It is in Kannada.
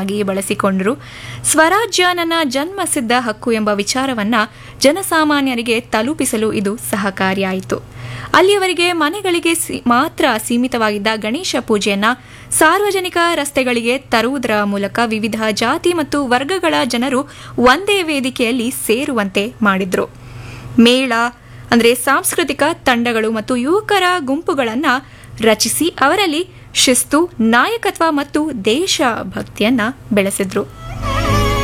ವೇದಿಕೆಯನ್ನಾಗಿ ಬಳಸಿಕೊಂಡರು ಸ್ವರಾಜ್ಯ ನನ್ನ ಜನ್ಮಸಿದ್ಧ ಹಕ್ಕು ಎಂಬ ವಿಚಾರವನ್ನ ಜನಸಾಮಾನ್ಯರಿಗೆ ತಲುಪಿಸಲು ಇದು ಸಹಕಾರಿಯಾಯಿತು ಅಲ್ಲಿಯವರೆಗೆ ಮನೆಗಳಿಗೆ ಸಿ- ಮಾತ್ರ ಸೀಮಿತವಾಗಿದ್ದ ಗಣೇಶ ಪೂಜೆಯನ್ನ ಸಾರ್ವಜನಿಕ ರಸ್ತೆಗಳಿಗೆ ತರುವುದರ ಮೂಲಕ ವಿವಿಧ ಜಾತಿ ಮತ್ತು ವರ್ಗಗಳ ಜನರು ಒಂದೇ ವೇದಿಕೆಯಲ್ಲಿ ಸೇರುವಂತೆ ಮಾಡಿದ್ರು ಮೇಳ ಅಂದರೆ ಸಾಂಸ್ಕೃತಿಕ ತಂಡಗಳು ಮತ್ತು ಯುವಕರ ಗುಂಪುಗಳನ್ನ ರಚಿಸಿ ಅವರಲ್ಲಿ ಶಿಸ್ತು ನಾಯಕತ್ವ ಮತ್ತು ದೇಶ ಭಕ್ತಿಯನ್ನ ಬೆಳೆಸಿದ್ರು